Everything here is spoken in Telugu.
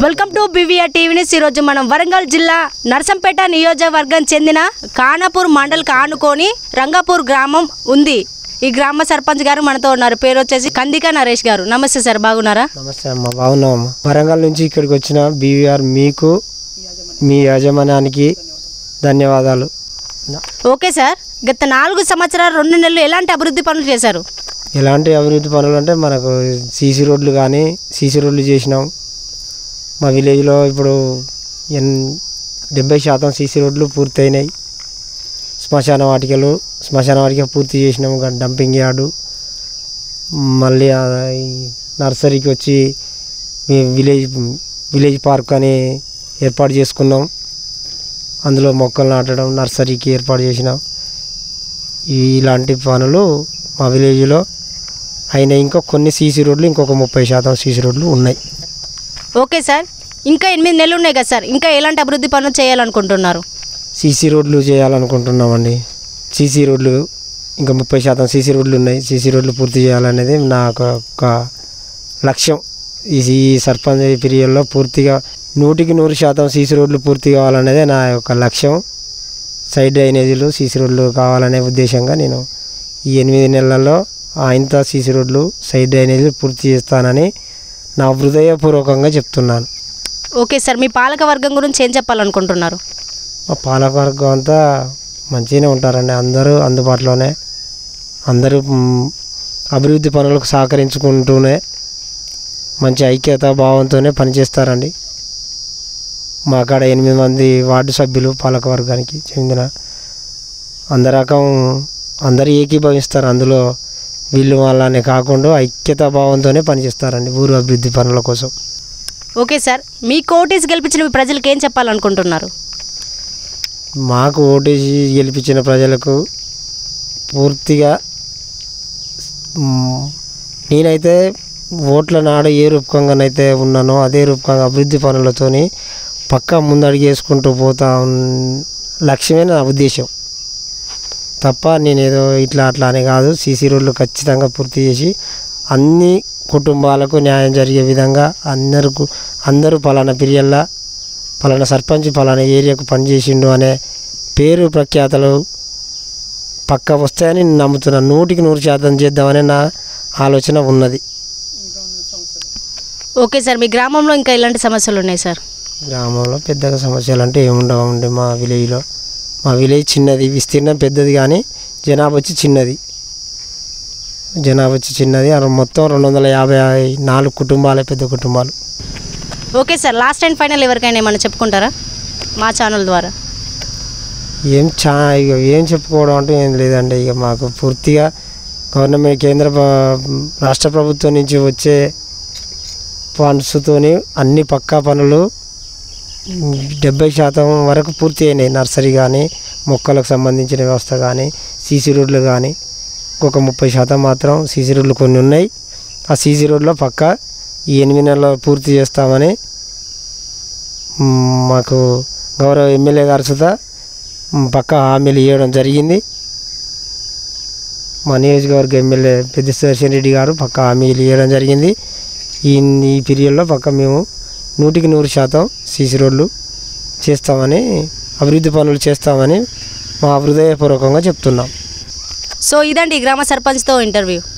welcome to BVR TV news ఈరోజు మనం వరంగల్ జిల్లా నర్సంపేట నియోజకవర్గం చెందిన కానాపూర్ మండల్కి ఆనుకొని రంగాపూర్ గ్రామం ఉంది ఈ గ్రామ సర్పంచ్ గారు మనతో ఉన్నారు పేరు వచ్చేసి కందిక నరేష్ గారు నమస్తే సార్ బాగున్నారా నమస్తే అమ్మ బాగున్నామమ్మ వరంగల్ నుంచి ఇక్కడికి వచ్చిన బీవీఆర్ మీకు మీ యాజమాన్యానికి ధన్యవాదాలు నా- ఓకే సార్ గత నాలుగు సంవత్సరాలు రెండు నెలలు ఎలాంటి అభివృద్ధి పనులు చేశారు ఎలాంటి అభివృద్ధి పనులు అంటే మనకు సీసీ రోడ్లు కానీ సీసీ రోడ్లు చేసినాం మా విలేజ్లో ఇప్పుడు ఎన్ డెబ్బై శాతం సీసీ రోడ్లు పూర్తయినాయి శ్మశాన వాటికలు శ్మశాన వాటిక పూర్తి చేసినాం ఇంకా డంపింగ్ యార్డు మళ్ళీ ఆ ఈ నర్సరీకి వచ్చి ఈ విలేజ్ విలేజ్ పార్క్ అని ఏర్పాటు చేసుకున్నాం అందులో మొక్కలు నాటడం నర్సరీకి ఏర్పాటు చేసినాం ఈ- ఇలాంటి పనులు మా విలేజ్లో అయినా ఇంకా కొన్ని సీసీ రోడ్లు ఇంకొక ముప్పై శాతం సీసీ రోడ్లు ఉన్నాయి ఓకే సార్ ఇంకా ఎనిమిది నెలలు ఉన్నాయి కదా సార్ ఇంకా ఎలాంటి అభివృద్ధి పనులు చేయాలనుకుంటున్నారు సీసీ రోడ్లు చేయాలనుకుంటున్నామండి సీసీ రోడ్లు ఇంకా ముప్పై శాతం సీసీ రోడ్లు ఉన్నాయి సీసీ రోడ్లు పూర్తి చేయాలనేది నా ఒక లక్ష్యం ఈ ఈ సర్పంచ్ పీరియడ్లో పూర్తిగా నూటికి నూరు శాతం సీసీ రోడ్లు పూర్తి కావాలనేదే నా యొక్క లక్ష్యం సైడ్ డ్రైనేజీలు సీసీ రోడ్లు కావాలనే ఉద్దేశంగా నేను ఈ ఎనిమిది నెలల్లో ఇంత సీసీ రోడ్లు సైడ్ డ్రైనేజీలు పూర్తి చేస్తానని నా హృదయపూర్వకంగా చెప్తున్నాను ఓకే సార్ మీ పాలక వర్గం గురించి ఏం చెప్పాలనుకుంటున్నారు మా పాలకవర్గం అంతా మంచిగానే ఉంటారండి అందరూ అందుబాటులోనే అందరూ మ్, అభివృద్ధి పనులకు సహకరించుకుంటూనే మంచి ఐక్యత భావంతోనే పనిచేస్తారండి మా కాడ ఎనిమిది మంది వార్డు సభ్యులు పాలకవర్గానికి చెందిన అందరకం అందరూ ఏకీభవిస్తారు అందులో వీళ్ళు వాళ్ళనే కాకుండా ఐక్యతా భావంతోనే పనిచేస్తారండి ఊరు అభివృద్ధి పనుల కోసం ఓకే సార్ మీ కోటీస్ గెలిపించిన మీ ప్రజలకు ఏం చెప్పాలనుకుంటున్నారు మాకు ఓటేసి గెలిపించిన ప్రజలకు పూర్తిగా మ్, నేనైతే ఓట్ల నాడు ఏ రూపకంగానైతే ఉన్నానో అదే రూపకంగా అభివృద్ధి పనులతోని పక్కా ముందడుగు వేసుకుంటూ పోతా ఉన్- లక్ష్యమే నా ఉద్దేశం తప్ప నేను ఏదో ఇట్లా అట్లా అని కాదు సీసీ రోడ్లు ఖచ్చితంగా పూర్తి చేసి అన్ని కుటుంబాలకు న్యాయం జరిగే విధంగా అందరికి అందరూ పలానా పీరియడ్లా పలానా సర్పంచ్ పలానా ఏరియాకు పనిచేసిండు అనే పేరు ప్రఖ్యాతలు పక్క వస్తాయని నేను నమ్ముతున్నాను నూటికి నూరు శాతం చేద్దామనే నా ఆలోచన ఉన్నది ఓకే సార్ మీ గ్రామంలో ఇంకా ఎలాంటి సమస్యలు ఉన్నాయి సార్ గ్రామంలో పెద్దగా సమస్యలు అంటే ఏముండవండి మా విలేజ్లో మా విలేజ్ చిన్నది విస్తీర్ణం పెద్దది కానీ జనాభా వచ్చి చిన్నది జనాభా వచ్చి చిన్నది ఆ మొత్తం రెండు వందల యాభై నాలుగు కుటుంబాలే పెద్ద కుటుంబాలు okay sir last and final ఎవరికైనా ఏమైనా చెప్పుకుంటారా మా ఛానల్ ద్వారా ఏం చా ఇక ఏం చెప్పుకోవడం అంటూ ఏం లేదండి ఇక మాకు పూర్తిగా గవర్నమెంట్ కేంద్ర ప్ర- రాష్ట్ర ప్రభుత్వం నుంచి వచ్చే ఫండ్స్తోని అన్ని పక్కా పనులు డెబ్బై శాతం వరకు పూర్తి అయినాయి నర్సరీ కానీ మొక్కలకు సంబంధించిన వ్యవస్థ కానీ సీసీ రోడ్లు కానీ ఇంకొక ముప్పై శాతం మాత్రం సీసీ రోడ్లు కొన్ని ఉన్నాయి ఆ సీసీ రోడ్లో పక్కా ఈ ఎనిమిది నెలల్లో పూర్తి చేస్తామని మ్, మాకు గౌరవ ఎమ్మెల్యే గారు సుధా మ్, పక్కా హామీలు ఇవ్వడం జరిగింది మా నియోజకవర్గ ఎమ్మెల్యే పెద్ద సుదర్శన్ రెడ్డి గారు పక్కా హామీలు ఇవ్వడం జరిగింది ఈ ఈ పీరియడ్లో పక్క మేము నూటికి నూరు శాతం సీసీ రోడ్లు చేస్తామని అభివృద్ధి పనులు చేస్తామని మా హృదయపూర్వకంగా చెప్తున్నాం సో ఇదండి ఈ గ్రామ సర్పంచ్తో ఇంటర్వ్యూ